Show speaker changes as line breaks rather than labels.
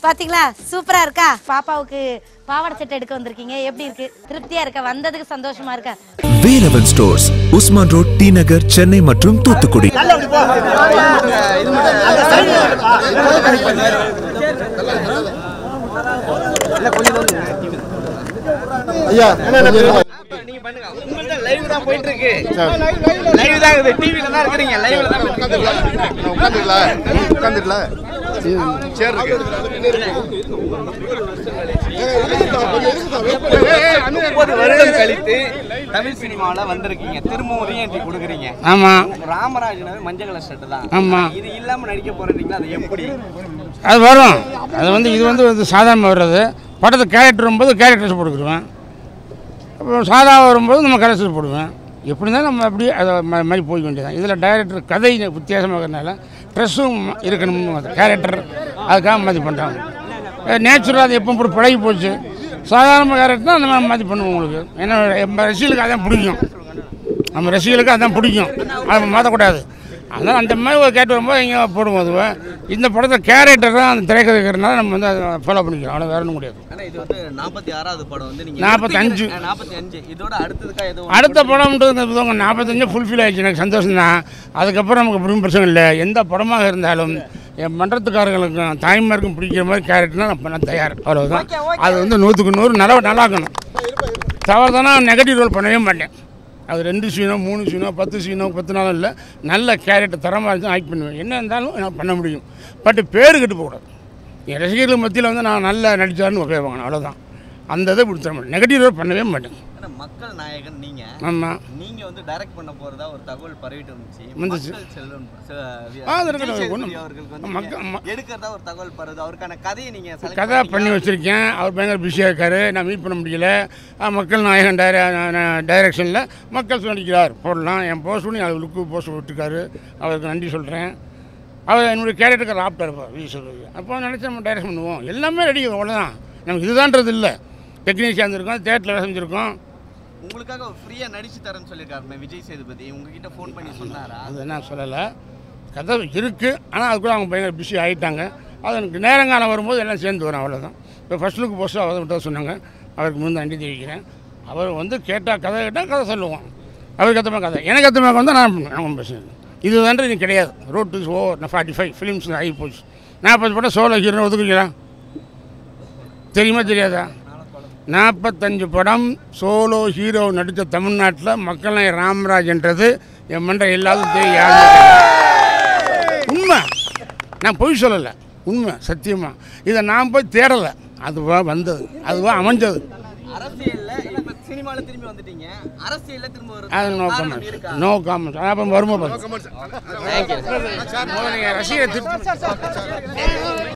பாத்தீங்களா சூப்பரா இருக்கா பாப்பாவுக்கு பாவாடை செட் எடுக்க வந்திருக்கீங்க எப்படி இருக்கு திருப்தியா இருக்கா வந்ததுக்கு சந்தோஷமா இருக்கா
Velavan stores Usman road T Nagar Chennai மற்றும் தூத்துக்குடி
ஐயா
நீங்க பண்ணுங்க உங்கள்ட்ட லைவ் தான் போயிட்டு இருக்கு லைவ் தான் இருக்குது டிவில தான் இருக்கிறீங்க லைவ்ல தான் போயிட்டு இருக்கு.
உட்காந்துக்கல உட்காந்துக்கல சேர் இருக்கு
முப்பது வருடம் கழித்து தமிழ் சினிமாவில் வந்திருக்கீங்க திரும்பவும் ரீஎன்ட்ரி கொடுக்குறீங்க
ஆமாம்
ராமராஜனாவே மஞ்சள் கலர் ஷர்ட் தான்
ஆமா.
இது இல்லாம நடிக்க போறீங்களா அது எப்படி
அது வரும் அது வந்து இது வந்து வந்து சாதாரணமாக வர்றது படத்து கேரக்டர் வரும்போது கேரக்டர்ஸ் போட்டுக்கிடுவேன் அப்புறம் சாதா வரும்போது நம்ம கலர்ஸ் போடுவேன் எப்படி இருந்தாலும் நம்ம அப்படியே அதை ம- மாதிரி போய் வேண்டியதான் இதில் டைரக்டர் கதை வித்தியாசமாக இருக்கிறதுனால ட்ரெஸ்ஸும் இருக்கணும் கேரக்டர் அதுக்காக மாதிரி பண்ணுறாங்க நேச்சுரலாக அது எப்போ போட்டு பழகி போச்சு சாதாரண கேரக்டர் தான் அந்த மாதிரி மாதிரி பண்ணுவோம் உங்களுக்கு ஏன்னா நம்ம ரசிகர்களுக்கு அதான் பிடிக்கும் நம்ம ரசிகர்களுக்கு அதான் பிடிக்கும் அதை மாற்றக்கூடாது அதனால் அந்த மாதிரி ஒரு கேட்டு வரும்போது இங்கே போடுவோம் அதுவை இந்த படத்தில் கேரக்டர் தான் அந்த திரைக்கதை இருக்கிறனால நம்ம வந்து அதை ஃபாலோ பண்ணிக்கிறோம் அவ்வளோ வேற ஒன்றும் முடியாது
ஆனா இது வந்து நாற்பத்தி ஆறாவது படம் வந்து நீங்க
நாற்பத்தஞ்சு.
நாற்பத்தி அஞ்சு இதோட அடுத்ததுக்கா எதுவும்
அடுத்த படம்ன்றது நாற்பத்தஞ்சு ஃபுல்ஃபில் ஆயிடுச்சு எனக்கு சந்தோஷம் தான் அதுக்கப்புறம் நமக்கு பெரும் பிரச்சனை இல்லை எந்த படமாக இருந்தாலும் என் மன்றத்துக்காரர்களுக்கும் தாய்மாருக்கும் பிடிக்கிற மாதிரி கேரக்டர்னா நான் பண்ண தயார் அவ்வளவுதான் அது வந்து நூற்றுக்கு நூறு நல்லா நல்லாக்கணும் தவறுதானா நெகட்டிவ் ரோல் பண்ணவே மாட்டேன் அது ரெண்டு சீனோ மூணு சீனோ பத்து சீனோ பத்து நாளும் இல்லை நல்ல கேரக்டர் தரமாக இருந்தால் ஆக்ட் பண்ணுவேன் என்ன இருந்தாலும் நான் பண்ண முடியும் பட் பேரு கெட்டு போகக்கூடாது என் ரசிகர்கள் மத்தியில் வந்து நான் நல்லா நடித்தாருன்னு பேசுவாங்க அவ்வளோதான் அந்த இதை கொடுத்துட மாட்டேன் நெகட்டிவ் ரோல் பண்ணவே மாட்டேன்
ஏன்னா மக்கள் நாயகன் நீங்க
ஆமாம்
நீங்க வந்து டைரக்ட் பண்ண போறதா ஒரு தகவல் பரவிட்டு இருந்துச்சு
வந்துச்சு.
மக்கள் செல்வன் ச- வி-
ஆ, அது இருக்கட்டும்.
விஜய் சேதுபதி
ஒண்ணும்
அவர்களுக்கு வந்து
மக்க-
நீங்க
ம-
எடுக்கிறதா ஒரு தகவல் பரவுது அவருக்கான கதையை நீங்க select
கதை பண்ணி
பண்ணீங்களா?
வச்சுருக்கேன் அவர் பயங்கர பிஸியாக இருக்கார் நான் மீட் பண்ண முடியல ஆ, மக்கள் நாயகன் டைர டைரக்ஷனில் மக்கள் நடிக்கிறார் போடலாம் என் போஸ்ட் பண்ணி அவர் லுக்கு போஸ்ட் விட்டுருக்காரு அவருக்கு நன்றி சொல்கிறேன் அவர் என்னுடைய கேரக்டருக்கு ராப்டாக இருப்பார் விஜய் சொல்வது அப்போ நினச்சி நம்ம டைரக்ஷன் பண்ணுவோம் எல்லாமே ரெடி அவ்வளோதான் நமக்கு இதுதான்றது இல்லை டெக்னீஷியன் இருந்திருக்கோம் தேட்டரில் செஞ்சுருக்கோம்
உங்களுக்காக ஒரு ஃப்ரீயா நடிச்சு தரேன்னு சொல்லியிருக்காரு விஜய் சேதுபதி உங்ககிட்ட ஃபோன் பண்ணி சொன்னாரா
அது நான் சொல்லலை கதை இருக்குது ஆனால் அதுக்குள்ள அவங்க பயங்கர பிஸி ஆகிட்டாங்க அது எனக்கு நேரங்காலம் வரும்போது எல்லாம் சேர்ந்து வரும் அவ்வளோதான் இப்போ ஃபர்ஸ்ட் லுக் போஸ்ட்டு அவர் விட்ட சொன்னாங்க அவருக்கு முன் நன்றி தெரிவிக்கிறேன் அவர் வந்து கேட்டால் கதை கேட்டால் கதை சொல்லுவோம் அவருக்கு ஏற்ற மாதிரி கதை எனக்கு ஏற்ற மாதிரி வந்து நான் பண்ணுவேன் அவங்க பேசுகிறேன் இது வந்து இது கிடையாது road to O forty five films ஆகி போச்சு நாற்பது படம் சோலோ ஹீரோ ஒதுக்குறீங்களா தெரியுமா தெரியாதா நாற்பத்தஞ்சு படம் சோலோ ஹீரோ நடித்த தமிழ்நாட்டில் மக்கள் நாயகர் ராமராஜ்ன்றது என் மன்ற எல்லாரும் தெரியும் யாருமே தெரியாது. உண்மை நான் பொய் சொல்லலை உண்மை சத்தியமாக இதை நான் போய் தேடலை அதுவா வந்தது அதுவா அமைஞ்சது
அரசியல்ல இப்ப சினிமால திரும்பி வந்துட்டீங்க அரசியல்ல திரும்ப ஒரு
அது நோ
காரணம்
கமெண்ட்
இருக்கா
நோ கமெண்ட் அப்புறம் வருமா பார்த்து ரசிகரை திருப்பி